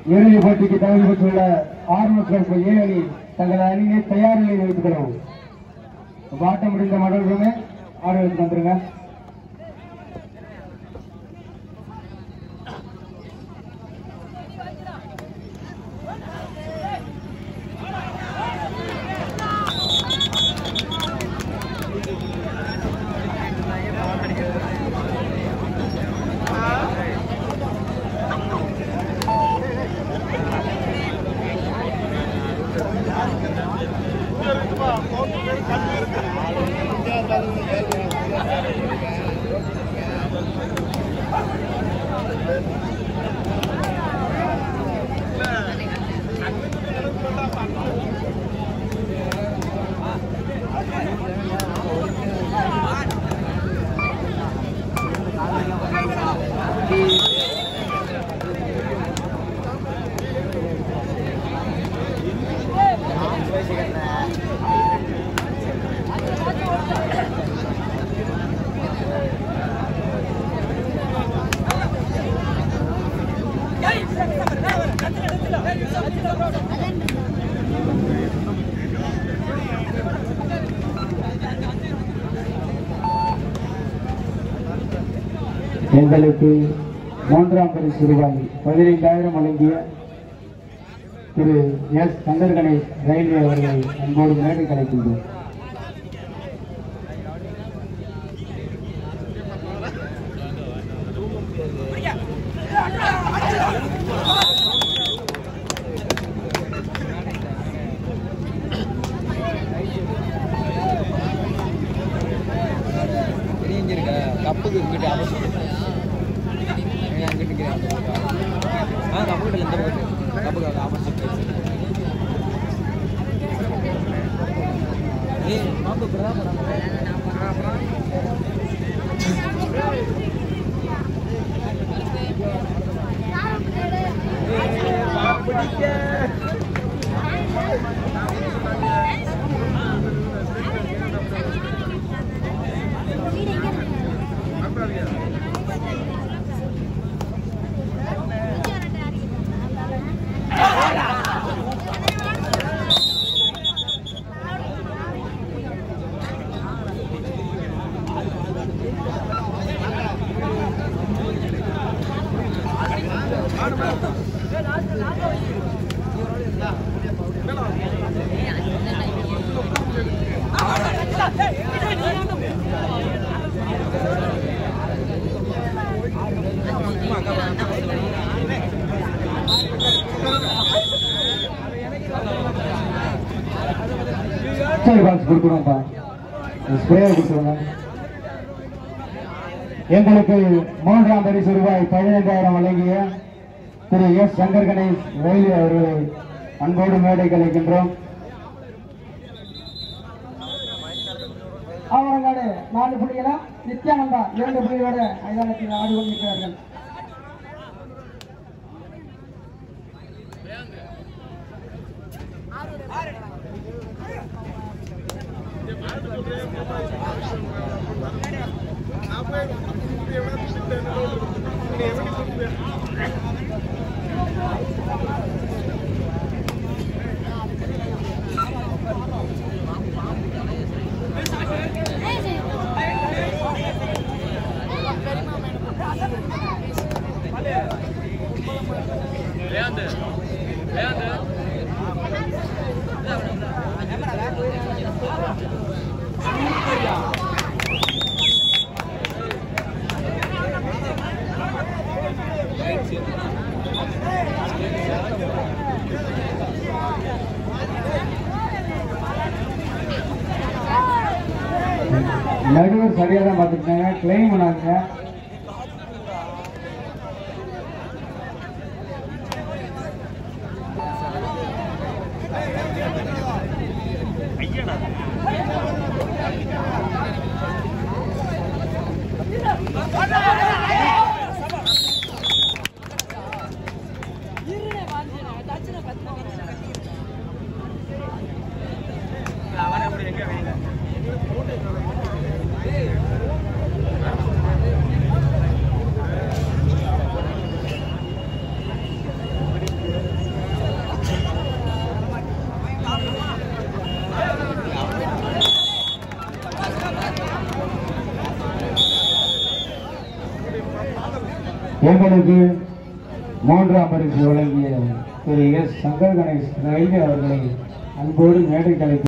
இறுதி போட்டிக்கு தகுதி பெற்றுள்ள ஆர்மஸ் ஏ அணி தங்கள் அணியை தயார் நிலையில் வைத்துக் கொள்ளவும் ஆட்டம் முடிந்த மடல்களுமே ஆடுகளுக்கு வந்துருங்க எங்களுக்கு மூன்றாம் பரிசு ரூபாய் பதினைந்தாயிரம் வழங்கிய திரு எஸ் சங்கர் கணேஷ் ரயில்வே அவர்களை அன்போடு மேடை கலைக்கின்றோம் தெரிஞ்சிருக்க கப்புக்கு இங்கிட்டு ஆப்போசிட் அங்கிட்டு நிற்கிறேன் ஆ கப்பு கிட்ட இந்த பக்கத்து கப்புக்கு ஆப்போசிட் ஏய் மாப்பு பிரதா சரி பாக்ஸ் கொடுக்குறோம்ப்பா ஸ்ப்ரே கொடுத்துருங்க எங்களுக்கு மூன்றாம் பரிசு ரூபாய் பதினைந்தாயிரம் வழங்கிய திரு எஸ் சங்கர் கணேஷ் ரயில்வே அவர்களை அன்போடு மேடை கலைக்கின்றோம் ஆவரங்காடு நாலு புள்ளிகளா நித்யானந்தா இரண்டு புள்ளிகளோட மைதானத்தில் ஆடி கொண்டிருக்கிறார்கள் நடுவர் சரியாக தான் பார்த்துட்டாங்க கிளைம் பண்ணாங்க அவனை எங்களுக்கு மூன்றாம் பரிசு வழங்கிய திரு எஸ் சங்கர் கணேஷ் ரயில்வே அவர்களை அன்போடு மேடை கலைக்கு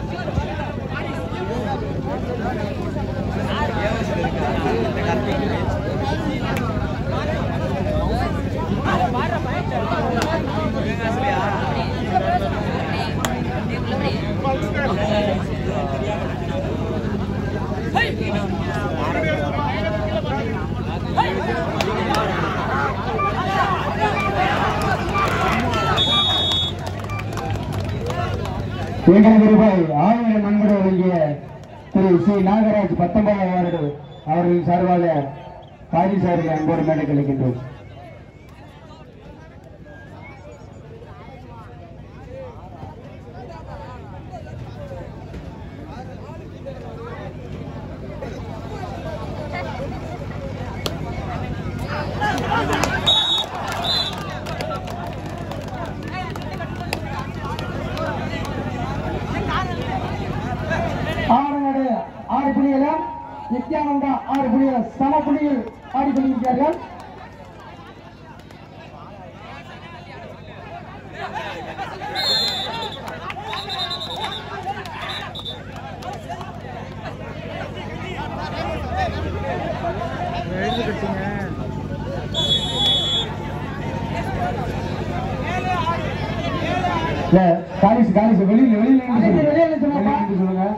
எங்களுக்கு ரூபாய் ஆயிரம் நன்கொடை வழங்கிய திரு சி நாகராஜ் பத்தொன்பதாம் வார்டு அவர்களின் சார்பாக காதி சார்பில் அன்போடு மேடை கழிக்கின்றோம் ஆவணநாடு ஆறு புள்ளிகளும் நித்யானந்தா ஆறு புள்ளிகள் சம புள்ளியில் ஆடிக்கொண்டிருக்கிறார்கள் இல்ல காலிஸ் காலிஸ் வெளியில வெளியில நின்னு அனைத்து சொல்லுங்க. வெளியில நின்னு சொல்லுங்க. வெளியில நின்னு சொல்லுங்க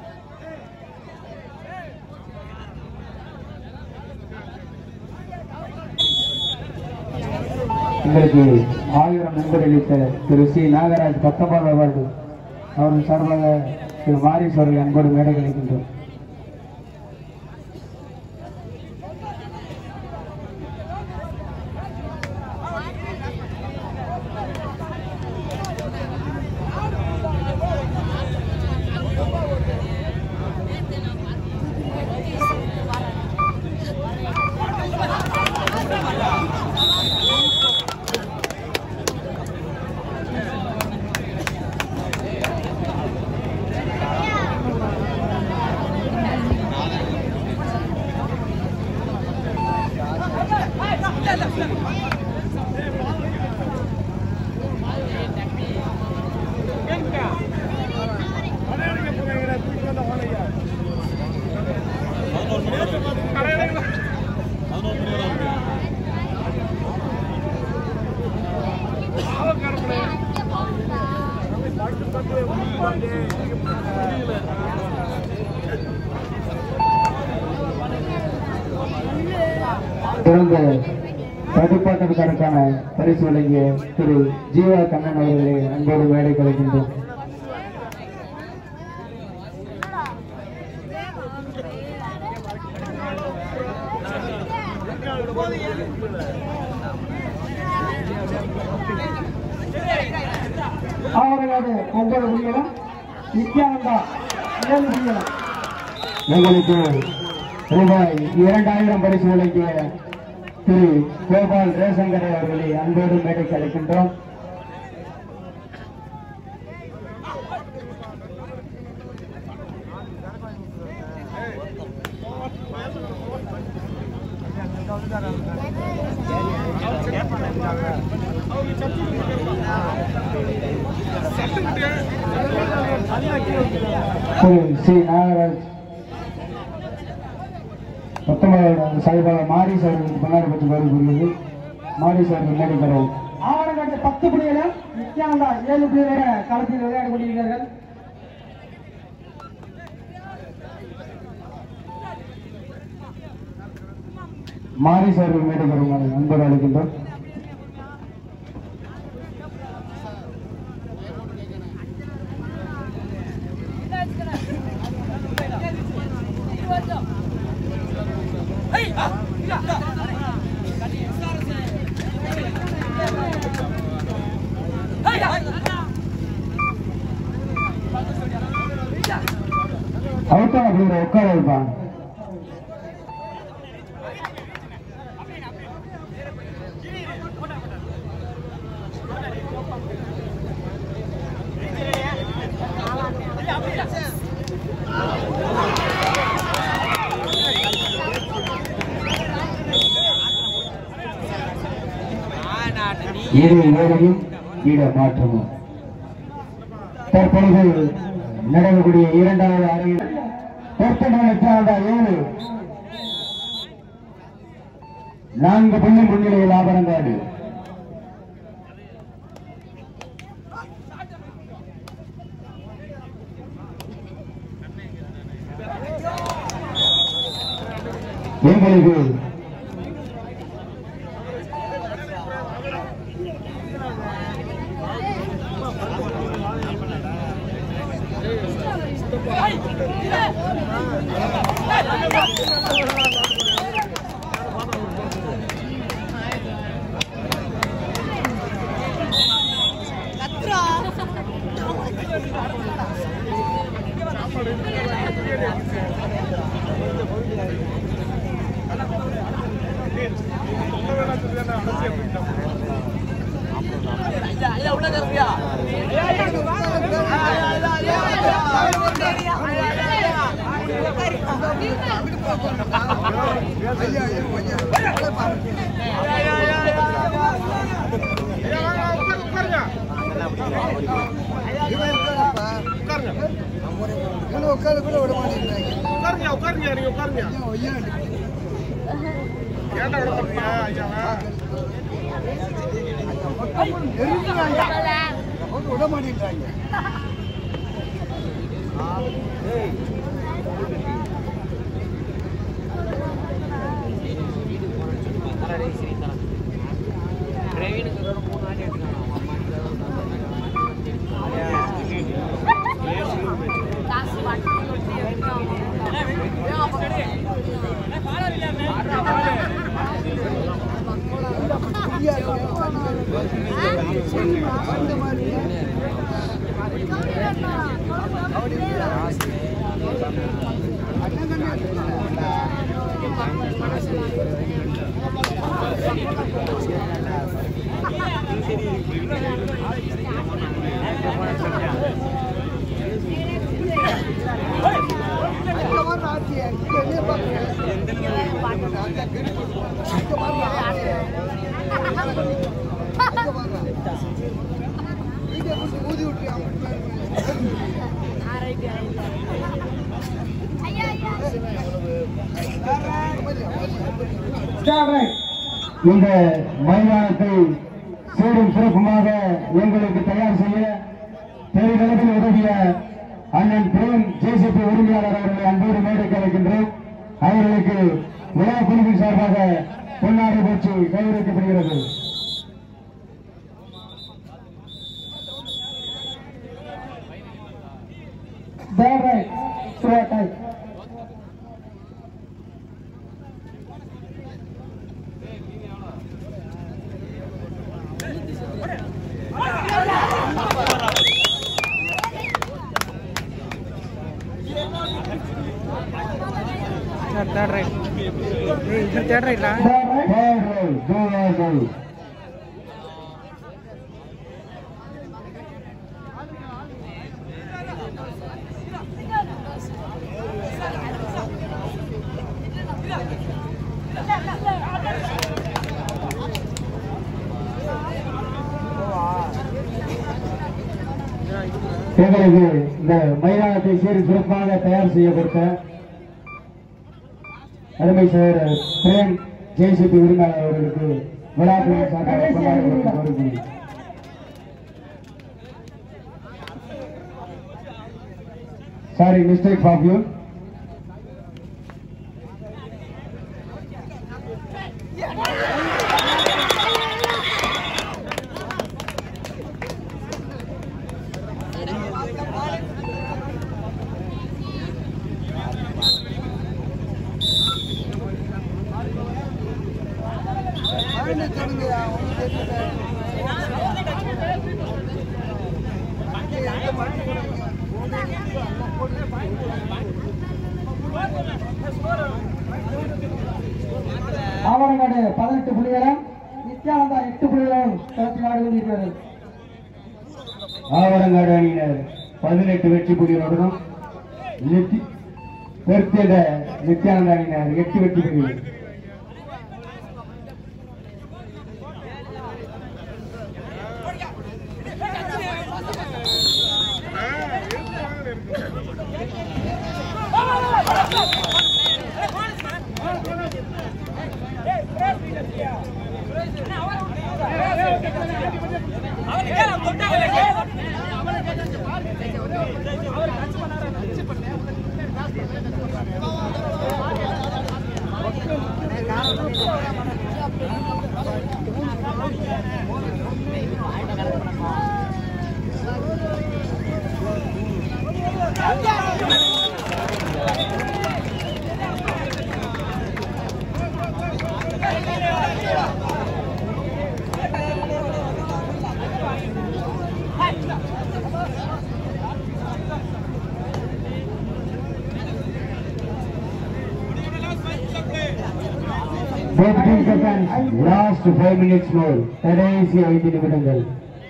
எங்களுக்கு ஆயிரம் நண்பர் அளித்த திரு சி நாகராஜ் பத்தொன்பதாம் வார்டு அவர்கள் சார்பாக திரு மாரிஸ் அவர்கள் அன்போடு மேடை கழிக்கின்றோம் சிறந்த தடுப்பாட்டத்திற்கான பரிசு வழங்கிய திரு ஜீவா கண்ணன் அவர்களை அன்போடு மேடை கலைக்கின்றோம் ஆவணநாடு ஒன்பது புள்ளிகளும் நித்யானந்தா ஏழு புள்ளிகளும் எங்களுக்கு ரூபாய் இரண்டாயிரம் பரிசு வழங்கிய திரு கோபால் ரேசங்கரை அவர்களை அன்போடு மேடைக்கு அழைக்கின்றோம் திரு சி நாகராஜ் பத்தொன்பதாவது சாய்பாக மாரிஸ் அவர்களுக்கு பன்னாடு பற்றி வருகிறது மாரிஸ் அவர்கள் மேடை கடவுள் ஆவணநாடு பத்து புள்ளிகளும் நித்யானந்தா ஏழு புள்ளிகளோட களத்தில் விளையாடி கொண்டிருக்கிறார்கள் மாரிஸ் அவர்கள் மேடை கடவுள் அன்போடு அழைக்கின்றோம் அவர்தான் அப்படி ஒரு உட்கார வைப்பான் இரு வேலையும் இட மாற்றமும் தற்பொழுது நடக்கக்கூடிய இரண்டாவது அறையில் பொருத்தமான ஏழு நான்கு புள்ளி முன்னிலையில் ஆபரங்காடு எங்களுக்கு உட்கார கூட விட மாட்டேங்கிறாங்க உட்காருங்க உட்காருங்க நீங்க உட்காருங்க ஏன்டா விட மாட்டீங்க ஐயாவா நெருங்குறாங்க அவங்க விட மாட்டேங்கிறாங்க ஊதி இந்த மைதானத்தை சீரும் சிறப்புமாக எங்களுக்கு தயார் செய்ய பெருகளவில் உதவிய அண்ணன் பிரேம் ஜேசிபி உரிமையாளர் அவர்களை அன்போடு மேடைக்கு அழைக்கின்றோம் அவர்களுக்கு விழா குழுவின் சார்பாக பொன்னாடை போச்சு கைவிடப்படுகிறது தேவை சுவாட்டை தேர்ட் ரைட் இது தேர்ட் ரைட்லா தேவை Third row, go or go. எங்களுக்கு இந்த மைதானத்தை சீரும் சிறப்பாக தயார் செய்ய கொடுத்த அருமை சார் பிரேம் ஜேசிபி உரிமையாளர் அவர்களுக்கு விழாக்களை சார்பாக கொண்டாடி கொடுக்க கோருகிறேன். Sorry, mistake of you. Avarangadu பதினெட்டு புள்ளிகளும் நித்யானந்தா எட்டு புள்ளிகளும் களத்தில் ஆடி கொண்டிருக்கிறது ஆவரங்காடு அணியினர் பதினெட்டு வெற்றி புள்ளிகளுடனும் நித்தி பெருத்தியத நித்யானந்த அணியினர் எட்டு வெற்றி புள்ளிகள் லாஸ்ட் ஃபைவ் மினிட்ஸ் மோர் கடைசி ஐந்து நிமிடங்கள்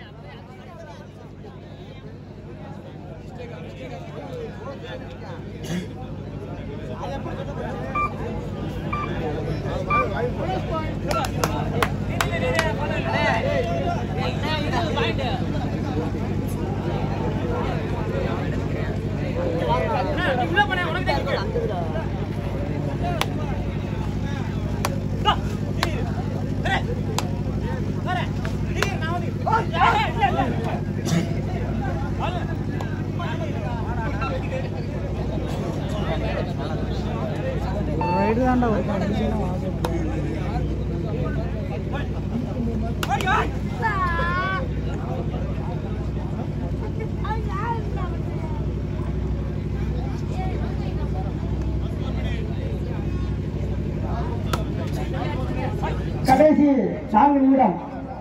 கடைசி நான்கு நிமிடம்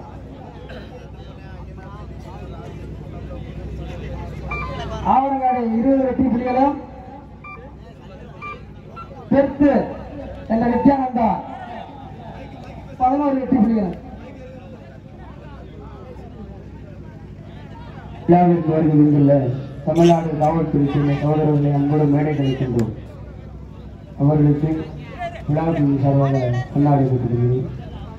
ஆவணங்காடு இருபது வெற்றி புலிகளும் தெற்கு என்ற நித்யானந்தா பதினோரு வெற்றி புலிகளும் விழாவிற்கு வருகை வந்துள்ள தமிழ்நாடு காவல்துறை சேர்ந்த சகோதரர்களை அன்போடு மேடை கழிக்கின்றோம் அவர்களுக்கு விழாவின் சார்பாக கொண்டாடி கொடுக்கிறேன்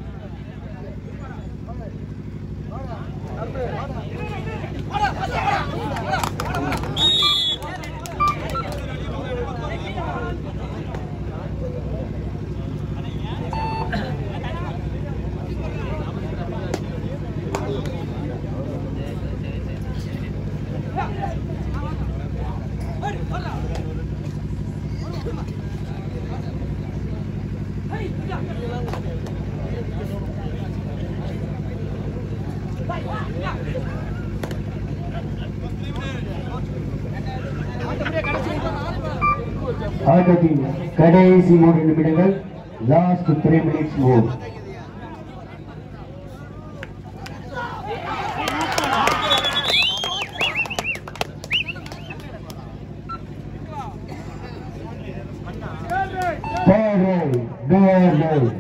ஆட்டத்தின் கடைசி மூன்று நிமிடங்கள் last three minutes more Third row, do or no.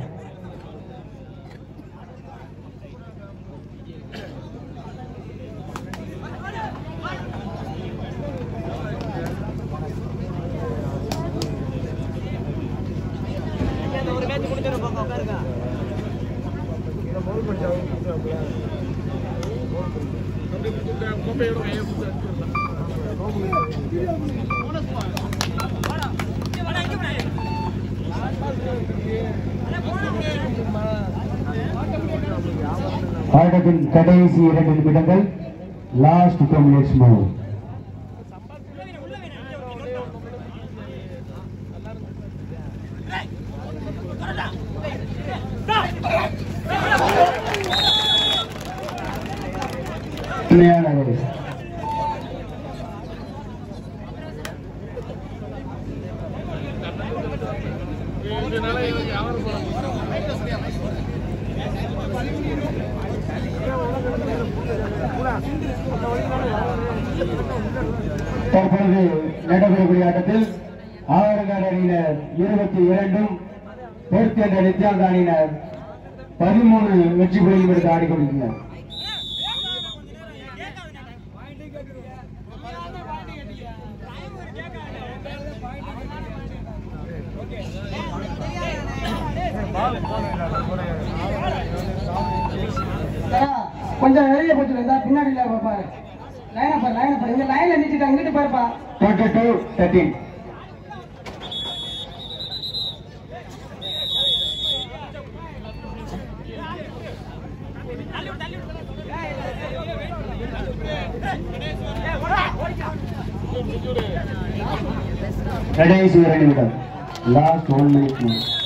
ஆட்டத்தின் கடைசி இரண்டு நிமிடங்கள் லாஸ்ட் டூ மினிட்ஸ் மூவ் உண்மையான ஒரு தற்பொழுது நடைபெறக்கூடிய ஆட்டத்தில் ஆவரங்காடு அணியினர் இருபத்தி இரண்டும் பொறுத்து என்ற நித்யாந்த அணியினர் பதிமூணு வெற்றி புள்ளிகள் எடுத்து ஆடிக்கொண்டிருக்கிறார் தரா, கொஞ்சம் வெளியே போச்சு இருந்தா பின்னாடி இல்ல பாரு லைனை பாரு லைனை பாரு இங்க லைன்ல நிச்சுட்டாங்க இங்கிட்டு பாருப்பா டுவெண்ட்டி டூ தேர்ட்டீன் கடைசி இரண்டு நிமிடம் லாஸ்ட் ஒன் மினிட்